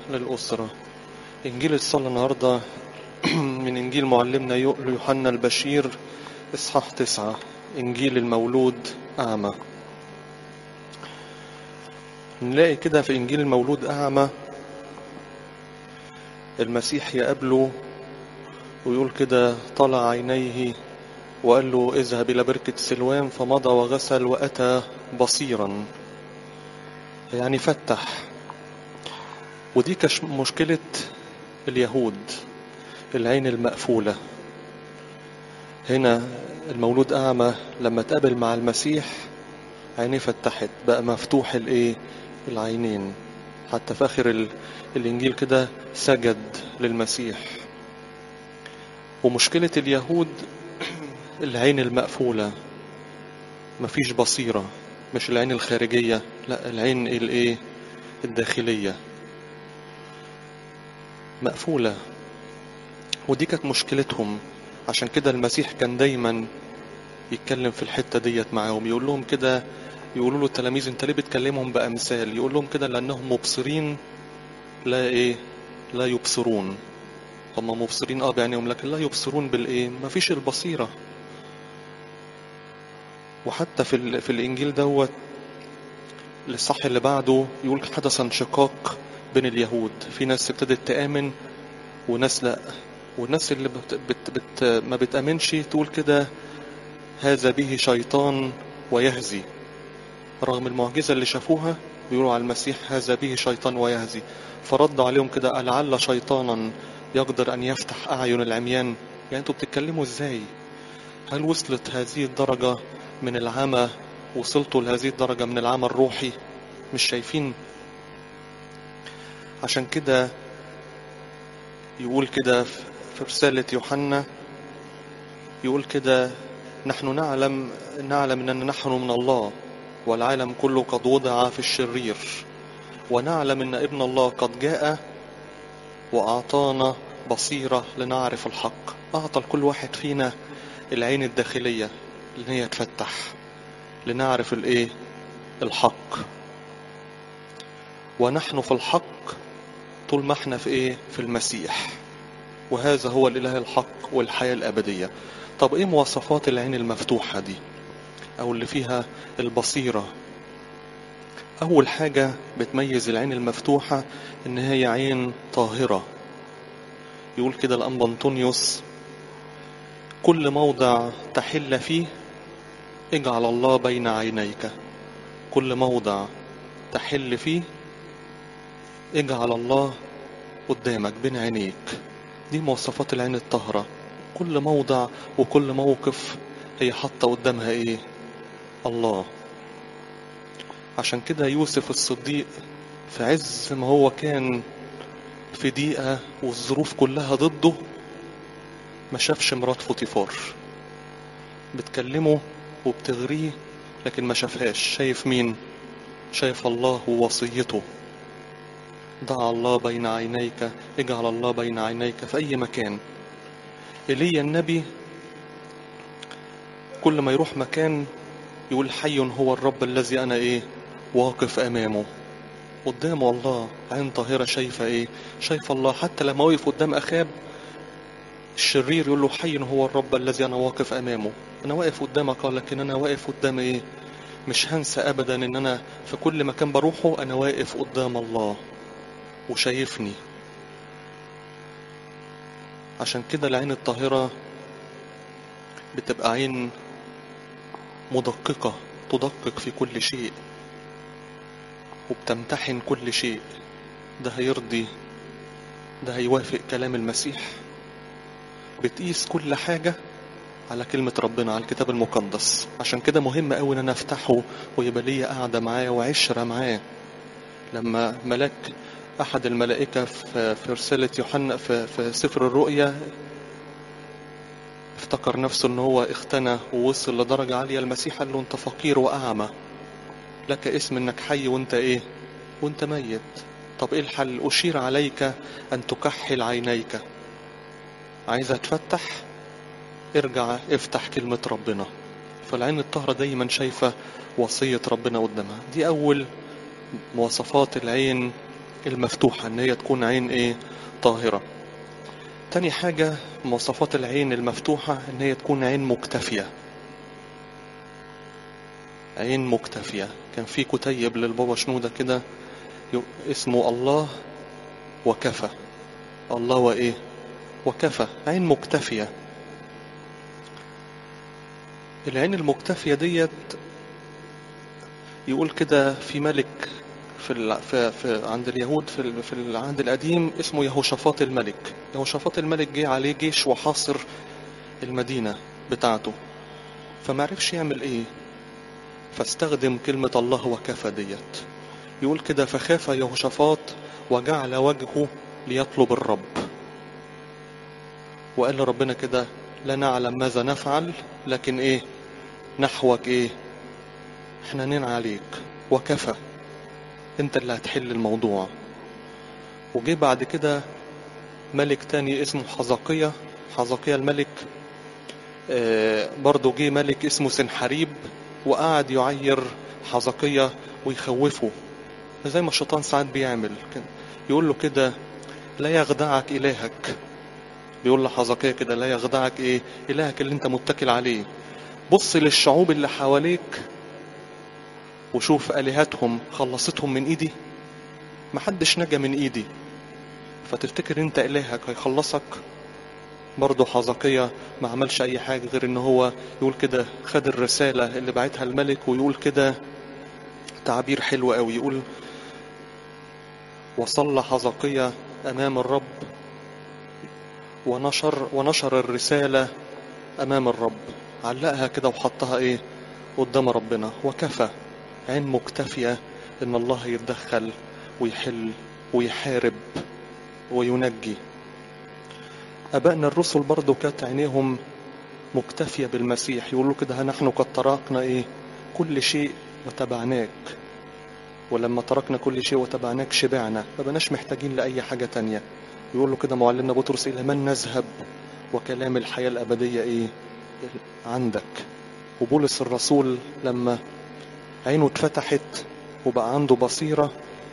للأسرة إنجيل الصلاة النهاردة من إنجيل معلمنا يوحنا البشير إصحاح تسعة إنجيل المولود أعمى نلاقي كده في إنجيل المولود أعمى المسيح يقابله ويقول كده طلع عينيه وقال له اذهب إلى بركة سلوان فمضى وغسل وأتى بصيرا يعني فتح ودي كش مشكلة اليهود العين المقفولة هنا المولود أعمى لما تقابل مع المسيح عينيه فتحت بقى مفتوح الايه العينين حتى في آخر ال... الإنجيل كده سجد للمسيح ومشكلة اليهود العين المقفولة مفيش بصيرة مش العين الخارجية لا العين الايه الداخلية مقفولة ودي كانت مشكلتهم عشان كده المسيح كان دايما يتكلم في الحتة ديت معاهم يقول لهم كده يقولوا له التلاميذ انت ليه بتكلمهم بأمثال يقول لهم كده لأنهم مبصرين لا ايه لا يبصرون هم مبصرين اه بعينيهم لكن لا يبصرون بالايه مفيش البصيرة وحتى في ال... في الانجيل دوت الصح اللي بعده يقول حدث انشقاق بين اليهود في ناس ابتدت تآمن وناس لا والناس اللي بت بت بت ما بتآمنش تقول كده هذا به شيطان ويهزي رغم المعجزة اللي شافوها بيقولوا على المسيح هذا به شيطان ويهزي فرد عليهم كده لعل شيطانا يقدر أن يفتح أعين العميان يعني أنتوا بتتكلموا إزاي هل وصلت هذه الدرجة من العمى وصلتوا لهذه الدرجة من العمى الروحي مش شايفين عشان كده يقول كده في رسالة يوحنا يقول كده نحن نعلم نعلم أن نحن من الله والعالم كله قد وضع في الشرير ونعلم أن ابن الله قد جاء وأعطانا بصيرة لنعرف الحق أعطى لكل واحد فينا العين الداخلية اللي هي تفتح لنعرف الايه الحق ونحن في الحق طول ما احنا في ايه في المسيح وهذا هو الاله الحق والحياة الابدية طب ايه مواصفات العين المفتوحة دي او اللي فيها البصيرة اول حاجة بتميز العين المفتوحة ان هي عين طاهرة يقول كده الانبا انطونيوس كل موضع تحل فيه اجعل الله بين عينيك كل موضع تحل فيه اجعل الله قدامك بين عينيك دي مواصفات العين الطاهرة كل موضع وكل موقف هي حاطة قدامها ايه الله عشان كده يوسف الصديق في عز ما هو كان في ضيقة والظروف كلها ضده ما شافش مرات فوتيفار بتكلمه وبتغريه لكن ما شافهاش شايف مين شايف الله ووصيته ضع الله بين عينيك اجعل الله بين عينيك في اي مكان ايليا النبي كل ما يروح مكان يقول حي هو الرب الذي انا ايه واقف امامه قدامه الله عين طاهرة شايفة ايه شايفة الله حتى لما وقف قدام اخاب الشرير يقول له حي هو الرب الذي انا واقف امامه انا واقف قدامك لكن انا واقف قدام ايه مش هنسى ابدا ان انا في كل مكان بروحه انا واقف قدام الله وشايفني عشان كده العين الطاهرة بتبقى عين مدققة تدقق في كل شيء وبتمتحن كل شيء ده هيرضي ده هيوافق كلام المسيح بتقيس كل حاجة على كلمة ربنا على الكتاب المقدس عشان كده مهم قوي ان انا افتحه ويبقى ليا قاعدة معاه وعشرة معاه لما ملاك احد الملائكة في, في رسالة يوحنا في, في سفر الرؤيا افتكر نفسه ان هو اختنى ووصل لدرجة عالية المسيح قال له انت فقير واعمى لك اسم انك حي وانت ايه وانت ميت طب ايه الحل اشير عليك ان تكحل عينيك عايز اتفتح ارجع افتح كلمة ربنا فالعين الطاهرة دايما شايفة وصية ربنا قدامها دي أول مواصفات العين المفتوحة ان هي تكون عين ايه طاهرة تاني حاجة مواصفات العين المفتوحة ان هي تكون عين مكتفية عين مكتفية كان في كتيب للبابا شنودة كده اسمه الله وكفى الله وإيه وكفى عين مكتفية العين المكتفية ديت يقول كده في ملك في, ال... في... في عند اليهود في, ال... في العهد القديم اسمه يهوشافاط الملك يهوشافاط الملك جه عليه جيش وحاصر المدينة بتاعته فما عرفش يعمل ايه فاستخدم كلمة الله وكفى ديت يقول كده فخاف يهوشافاط وجعل وجهه ليطلب الرب وقال لربنا كده لا نعلم ماذا نفعل لكن ايه نحوك ايه احنا نين عليك وكفى انت اللي هتحل الموضوع وجي بعد كده ملك تاني اسمه حزقية حزقية الملك آه برضه جه ملك اسمه سنحريب وقعد يعير حزقية ويخوفه زي ما الشيطان ساعات بيعمل يقول له كده لا يخدعك إلهك بيقول لحزقية كده لا يخدعك إيه إلهك اللي أنت متكل عليه بص للشعوب اللي حواليك وشوف آلهتهم خلصتهم من إيدي محدش نجا من إيدي فتفتكر أنت إلهك هيخلصك برضه حزقية ما عملش أي حاجة غير إن هو يقول كده خد الرسالة اللي بعتها الملك ويقول كده تعبير حلو قوي يقول وصلى حزقية أمام الرب ونشر ونشر الرسالة أمام الرب علقها كده وحطها إيه قدام ربنا وكفى عين مكتفية إن الله يتدخل ويحل ويحارب وينجي أبائنا الرسل برضو كانت عينيهم مكتفية بالمسيح يقولوا كده نحن قد تركنا إيه كل شيء وتبعناك ولما تركنا كل شيء وتبعناك شبعنا ما بناش محتاجين لأي حاجة تانية يقول له كده معلمنا بطرس إلى من نذهب وكلام الحياة الأبدية إيه عندك وبولس الرسول لما عينه اتفتحت وبقى عنده بصيرة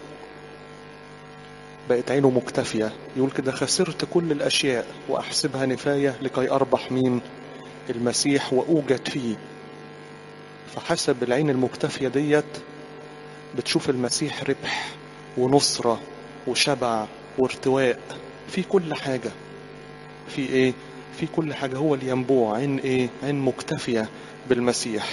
بقت عينه مكتفية يقول كده خسرت كل الأشياء وأحسبها نفاية لكي أربح مين المسيح وأوجد فيه فحسب العين المكتفية ديت بتشوف المسيح ربح ونصرة وشبع وارتواء في كل حاجة في ايه في كل حاجة هو الينبوع عين ايه عين مكتفية بالمسيح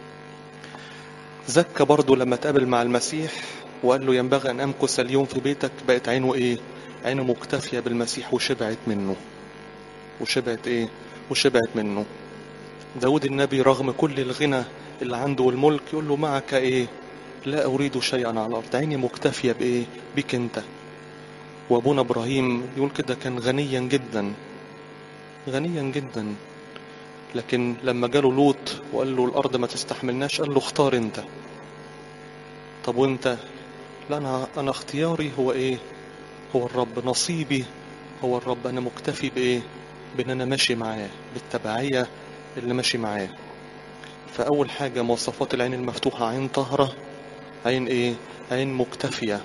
زكى برضه لما تقابل مع المسيح وقال له ينبغي ان امكث اليوم في بيتك بقت عينه ايه عينه مكتفية بالمسيح وشبعت منه وشبعت ايه وشبعت منه داود النبي رغم كل الغنى اللي عنده والملك يقول له معك ايه لا اريد شيئا على الارض عيني مكتفية بايه بك انت وابونا ابراهيم يقول كده كان غنيا جدا غنيا جدا لكن لما جاله لوط وقال له الارض ما تستحملناش قال له اختار انت طب وانت لا انا انا اختياري هو ايه هو الرب نصيبي هو الرب انا مكتفي بايه بان انا ماشي معاه بالتبعيه اللي ماشي معاه فاول حاجه مواصفات العين المفتوحه عين طاهره عين ايه عين مكتفيه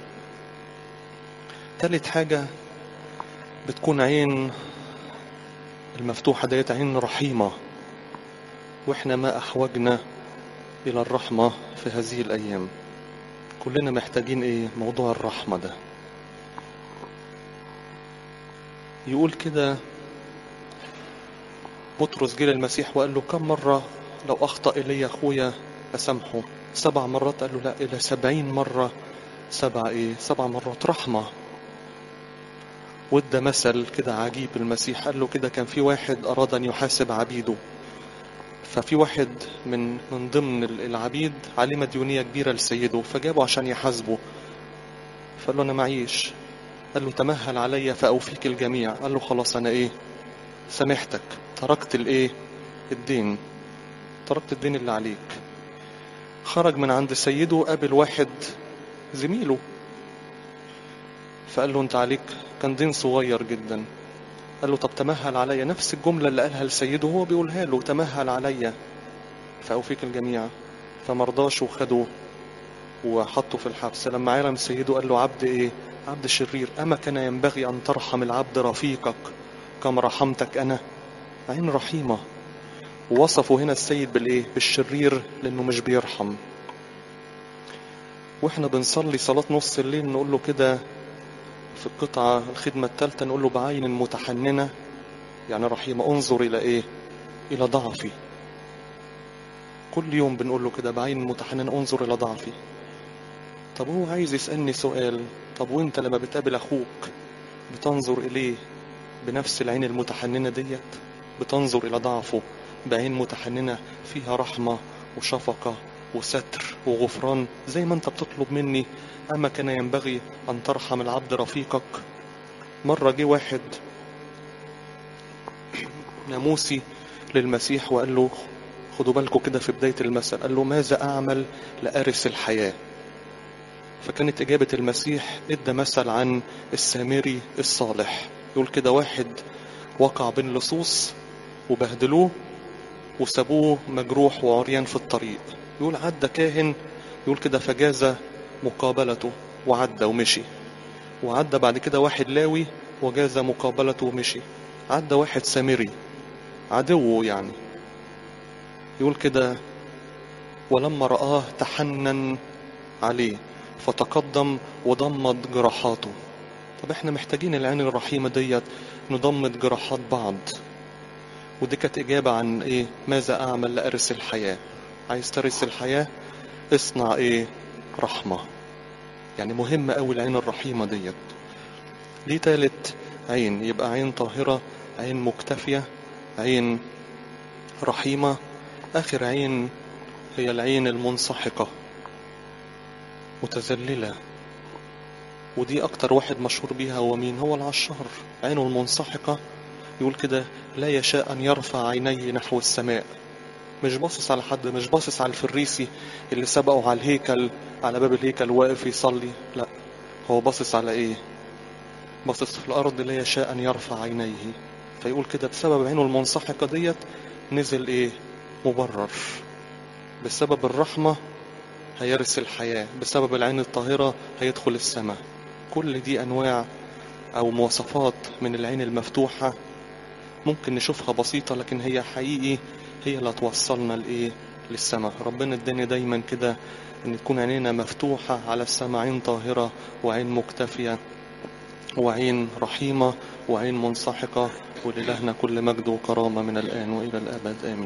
تالت حاجه بتكون عين المفتوحه ديت عين رحيمه واحنا ما احوجنا الى الرحمه في هذه الايام كلنا محتاجين ايه موضوع الرحمه ده يقول كده بطرس جه للمسيح وقال له كم مرة لو أخطأ إلي أخويا أسامحه سبع مرات قال له لا إلى سبعين مرة سبع إيه سبع مرات رحمة وده مثل كده عجيب المسيح قال له كده كان في واحد أراد أن يحاسب عبيده ففي واحد من من ضمن العبيد عليه مديونية كبيرة لسيده فجابه عشان يحاسبه فقال له أنا معيش قال له تمهل عليا فأوفيك الجميع قال له خلاص أنا إيه سامحتك تركت الإيه الدين تركت الدين اللي عليك خرج من عند سيده قابل واحد زميله فقال له انت عليك كان دين صغير جدا قال له طب تمهل عليا نفس الجملة اللي قالها لسيده هو بيقولها له تمهل عليا فأوفيك الجميع فمرضاش وخده وحطه في الحبس لما علم سيده قال له عبد ايه عبد شرير أما كان ينبغي أن ترحم العبد رفيقك كما رحمتك أنا عين رحيمة ووصفوا هنا السيد بالإيه بالشرير لأنه مش بيرحم واحنا بنصلي صلاة نص الليل نقول له كده في القطعة الخدمة الثالثة نقول له بعين متحننة يعني رحيمة انظر إلى إيه إلى ضعفي كل يوم بنقول له كده بعين متحننة انظر إلى ضعفي طب هو عايز يسألني سؤال طب وانت لما بتقابل أخوك بتنظر إليه بنفس العين المتحننة ديت بتنظر إلى ضعفه بعين متحننة فيها رحمة وشفقة وستر وغفران زي ما انت بتطلب مني أما كان ينبغي أن ترحم العبد رفيقك مرة جه واحد ناموسي للمسيح وقال له خدوا بالكم كده في بداية المثل قال له ماذا أعمل لأرث الحياة فكانت إجابة المسيح إدى مثل عن السامري الصالح يقول كده واحد وقع بين لصوص وبهدلوه وسابوه مجروح وعريان في الطريق يقول عدى كاهن يقول كده فجاز مقابلته وعدى ومشي وعدى بعد كده واحد لاوي وجاز مقابلته ومشي عدى واحد سامري عدوه يعني يقول كده ولما رآه تحنن عليه فتقدم وضمد جراحاته طب احنا محتاجين العين الرحيمة ديت نضمد جراحات بعض ودي كانت إجابة عن إيه ماذا أعمل لأرث الحياة عايز ترث الحياة اصنع إيه رحمة يعني مهمة أوي العين الرحيمة ديت دي تالت عين يبقى عين طاهرة عين مكتفية عين رحيمة آخر عين هي العين المنسحقة متذللة ودي أكتر واحد مشهور بيها هو مين هو العشار عينه المنسحقة يقول كده لا يشاء أن يرفع عينيه نحو السماء مش باصص على حد مش باصص على الفريسي اللي سبقه على الهيكل على باب الهيكل واقف يصلي لا هو باصص على ايه باصص في الارض لا يشاء ان يرفع عينيه فيقول كده بسبب عينه المنسحقة ديت نزل ايه مبرر بسبب الرحمة هيرث الحياة بسبب العين الطاهرة هيدخل السماء كل دي انواع او مواصفات من العين المفتوحة ممكن نشوفها بسيطة لكن هي حقيقي هي اللي توصلنا لإيه للسماء ربنا اداني دايما كده ان تكون عينينا مفتوحة على السماء عين طاهرة وعين مكتفية وعين رحيمة وعين منسحقة وللهنا كل مجد وكرامة من الآن وإلى الأبد آمين